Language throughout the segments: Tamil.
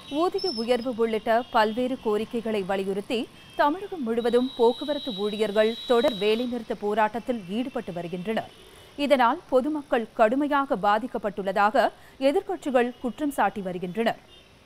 ஊதிய உயர்வு உள்ளிட்ட பல்வேறு கோரிக்கைகளை வலியுறுத்தி தமிழகம் முழுவதும் போக்குவரத்து ஊழியர்கள் தொடர் வேலைநிறுத்த போராட்டத்தில் ஈடுபட்டு வருகின்றனர் இதனால் பொதுமக்கள் கடுமையாக பாதிக்கப்பட்டுள்ளதாக எதிர்க்கட்சிகள் குற்றம் சாட்டி வருகின்றனர்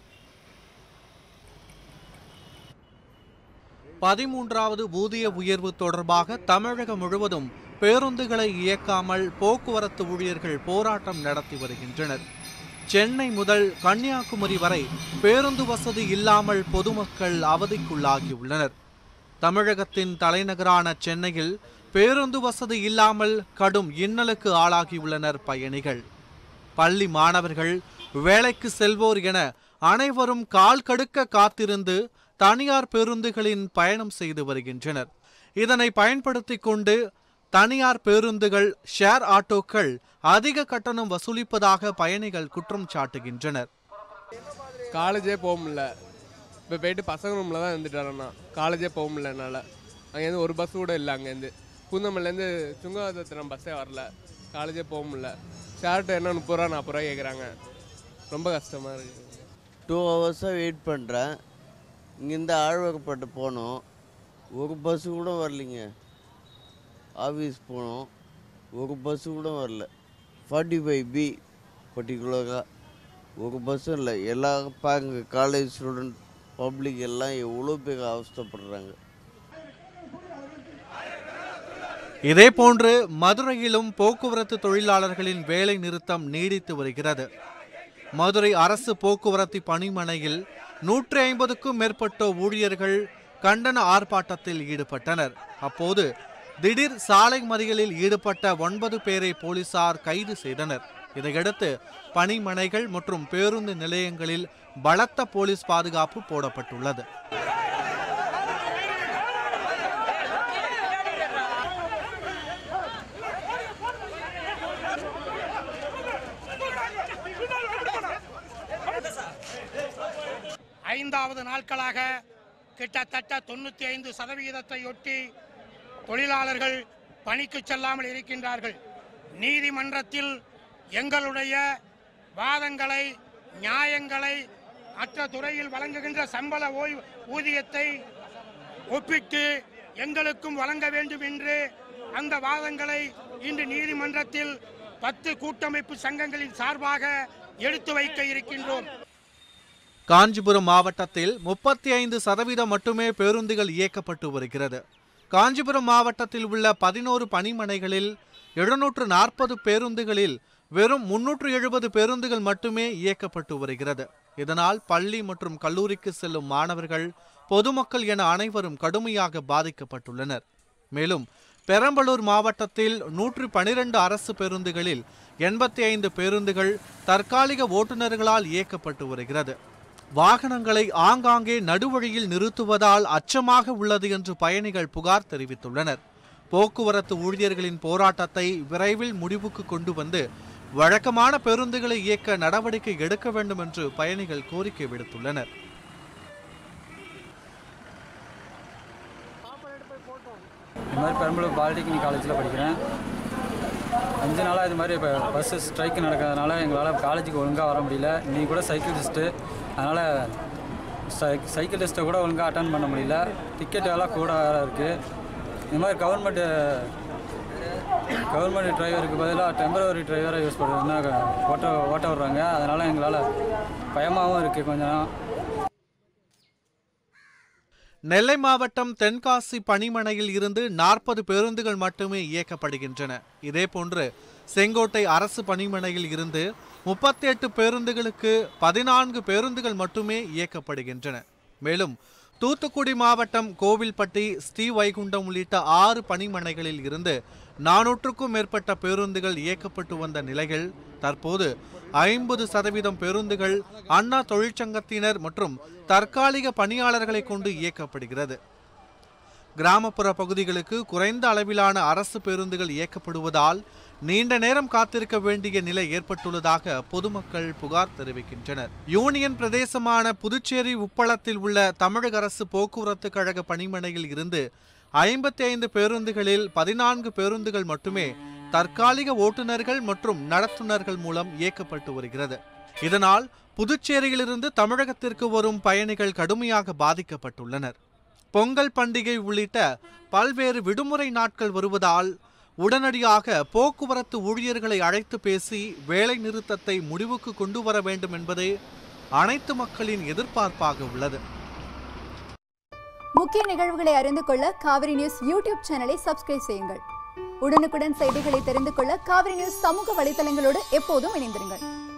பதிமூன்றாவது ஊதிய உயர்வு தொடர்பாக தமிழகம் முழுவதும் பேருந்துகளை இயக்காமல் போக்குவரத்து ஊழியர்கள் போராட்டம் நடத்தி வருகின்றனர் சென்னை முதல் கன்னியாகுமரி வரை பேருந்து வசதி இல்லாமல் பொதுமக்கள் அவதிக்குள்ளாகியுள்ளனர் தமிழகத்தின் தலைநகரான சென்னையில் பேருந்து வசதி இல்லாமல் கடும் இன்னலுக்கு ஆளாகியுள்ளனர் பயணிகள் பள்ளி மாணவர்கள் வேலைக்கு செல்வோர் என அனைவரும் கால் கடுக்க காத்திருந்து தனியார் பேருந்துகளின் பயணம் செய்து வருகின்றனர் இதனை பயன்படுத்திக் கொண்டு தனியார் பேருந்துகள் ஷேர் ஆட்டோக்கள் அதிக கட்டணம் வசூலிப்பதாக பயணிகள் குற்றம் சாட்டுகின்றனர் காலேஜே போக முடியல இப்போ போயிட்டு பசங்க ரூமில் தான் இருந்துட்டு வரேண்ணா காலேஜே போக முடியல என்னால் அங்கேருந்து ஒரு பஸ் கூட இல்லை அங்கேருந்து பூந்தமல்லேருந்து சுங்கவதத்திரம் பஸ்ஸே வரல காலேஜே போக முடியல ஷேர்ட்டு என்ன முப்பது ரூபா நாற்பது ரூபா கேட்குறாங்க ரொம்ப கஷ்டமாக இருக்குது டூ ஹவர்ஸாக வெயிட் பண்ணுறேன் இங்கேருந்து ஆழ்வார்பேட்டை போனோம் ஒரு பஸ்ஸு கூட வரலைங்க ஆஃபீஸ் போனோம் ஒரு பஸ்ஸு கூட வரல ஃபார்ட்டி ஃபைவ் பி பர்டிகுலராக ஒரு பஸ்ஸும் இல்லை எல்லா பாருங்க காலேஜ் ஸ்டூடெண்ட் பப்ளிக் எல்லாம் எவ்வளோ பேர் அவஸ்தைப்படுறாங்க இதேபோன்று மதுரையிலும் போக்குவரத்து தொழிலாளர்களின் வேலை நிறுத்தம் நீடித்து வருகிறது மதுரை அரசு போக்குவரத்து பணிமனையில் நூற்றி ஐம்பதுக்கும் மேற்பட்ட ஊழியர்கள் கண்டன ஆர்ப்பாட்டத்தில் ஈடுபட்டனர் அப்போது திடீர் சாலை மறியலில் ஈடுபட்ட ஒன்பது பேரை போலீசார் கைது செய்தனர் இதையடுத்து பணிமனைகள் மற்றும் பேருந்து நிலையங்களில் பலத்த போலீஸ் பாதுகாப்பு போடப்பட்டுள்ளது ஐந்தாவது நாட்களாக கிட்டத்தட்ட தொண்ணூற்றி ஐந்து சதவிகிதத்தை ஒட்டி தொழிலாளர்கள் பணிக்கு செல்லாமல் இருக்கின்றார்கள் நீதிமன்றத்தில் எங்களுடைய வாதங்களை நியாயங்களை மற்ற துறையில் வழங்குகின்ற சம்பள ஓய்வு ஊதியத்தை ஒப்பிட்டு எங்களுக்கும் வழங்க வேண்டும் என்று அந்த வாதங்களை இன்று நீதிமன்றத்தில் பத்து கூட்டமைப்பு சங்கங்களின் சார்பாக எடுத்து வைக்க இருக்கின்றோம் காஞ்சிபுரம் மாவட்டத்தில் முப்பத்தி ஐந்து சதவீதம் மட்டுமே பேருந்துகள் இயக்கப்பட்டு வருகிறது காஞ்சிபுரம் மாவட்டத்தில் உள்ள பதினோரு பணிமனைகளில் எழுநூற்று நாற்பது பேருந்துகளில் வெறும் முன்னூற்று எழுபது பேருந்துகள் மட்டுமே இயக்கப்பட்டு வருகிறது இதனால் பள்ளி மற்றும் கல்லூரிக்கு செல்லும் மாணவர்கள் பொதுமக்கள் என அனைவரும் கடுமையாக பாதிக்கப்பட்டுள்ளனர் மேலும் பெரம்பலூர் மாவட்டத்தில் நூற்று பனிரெண்டு அரசு பேருந்துகளில் எண்பத்தி ஐந்து பேருந்துகள் தற்காலிக ஓட்டுநர்களால் இயக்கப்பட்டு வருகிறது வாகனங்களை ஆங்காங்கே நடுவழியில் நிறுத்துவதால் அச்சமாக உள்ளது என்று பயணிகள் புகார் தெரிவித்துள்ளனர் போக்குவரத்து ஊழியர்களின் போராட்டத்தை விரைவில் முடிவுக்கு கொண்டு வந்து வழக்கமான பேருந்துகளை இயக்க நடவடிக்கை எடுக்க வேண்டும் என்று பயணிகள் கோரிக்கை விடுத்துள்ளனர் இது மாதிரி பெரம்பலூர் பாலிடெக்னிக் காலேஜில் படிக்கிறேன் அஞ்சு நாளாக இது மாதிரி இப்போ பஸ்ஸு ஸ்ட்ரைக் நடக்கிறதுனால எங்களால் காலேஜுக்கு ஒழுங்காக வர முடியல இன்றைக்கி கூட சைக்கிள் டெஸ்ட்டு அதனால் சை சைக்கிள் டெஸ்ட்டை கூட ஒழுங்காக அட்டன் பண்ண முடியல டிக்கெட் எல்லாம் கூட வேறு இருக்குது இது மாதிரி கவர்மெண்ட்டு கவர்மெண்ட் டிரைவருக்கு பதிலாக டெம்பரவரி டிரைவரை யூஸ் பண்ணுறதுன்னா ஓட்ட ஓட்ட விட்றாங்க அதனால் எங்களால் பயமாகவும் இருக்குது கொஞ்சம் நெல்லை மாவட்டம் தென்காசி பணிமனையில் இருந்து நாற்பது பேருந்துகள் மட்டுமே இயக்கப்படுகின்றன இதேபோன்று செங்கோட்டை அரசு பணிமனையில் இருந்து முப்பத்தி எட்டு பேருந்துகளுக்கு பதினான்கு பேருந்துகள் மட்டுமே இயக்கப்படுகின்றன மேலும் தூத்துக்குடி மாவட்டம் கோவில்பட்டி ஸ்ரீவைகுண்டம் உள்ளிட்ட ஆறு பணிமனைகளில் இருந்து நானூற்றுக்கும் மேற்பட்ட பேருந்துகள் இயக்கப்பட்டு வந்த நிலையில் தற்போது ஐம்பது சதவீதம் பேருந்துகள் அண்ணா தொழிற்சங்கத்தினர் மற்றும் தற்காலிக பணியாளர்களை கொண்டு இயக்கப்படுகிறது கிராமப்புற பகுதிகளுக்கு குறைந்த அளவிலான அரசு பேருந்துகள் இயக்கப்படுவதால் நீண்ட நேரம் காத்திருக்க வேண்டிய நிலை ஏற்பட்டுள்ளதாக பொதுமக்கள் புகார் தெரிவிக்கின்றனர் யூனியன் பிரதேசமான புதுச்சேரி உப்பளத்தில் உள்ள தமிழக அரசு போக்குவரத்து கழக பணிமனையில் இருந்து ஐம்பத்தி ஐந்து பேருந்துகளில் பதினான்கு பேருந்துகள் மட்டுமே தற்காலிக ஓட்டுநர்கள் மற்றும் நடத்துனர்கள் மூலம் இயக்கப்பட்டு வருகிறது இதனால் புதுச்சேரியிலிருந்து தமிழகத்திற்கு வரும் பயணிகள் கடுமையாக பாதிக்கப்பட்டுள்ளனர் பொங்கல் பண்டிகை உள்ளிட்ட பல்வேறு விடுமுறை நாட்கள் வருவதால் உடனடியாக போக்குவரத்து ஊழியர்களை அழைத்து பேசி வேலை நிறுத்தத்தை முடிவுக்கு கொண்டு வர வேண்டும் என்பதே அனைத்து மக்களின் எதிர்பார்ப்பாக உள்ளது முக்கிய நிகழ்வுகளை அறிந்து கொள்ள காவிரி நியூஸ் யூடியூப் சேனலை சப்ஸ்கிரைப் செய்யுங்கள் உடனுக்குடன் செய்திகளை தெரிந்து கொள்ள காவிரி நியூஸ் சமூக வலைதளங்களோடு எப்போதும் இணைந்திருங்கள்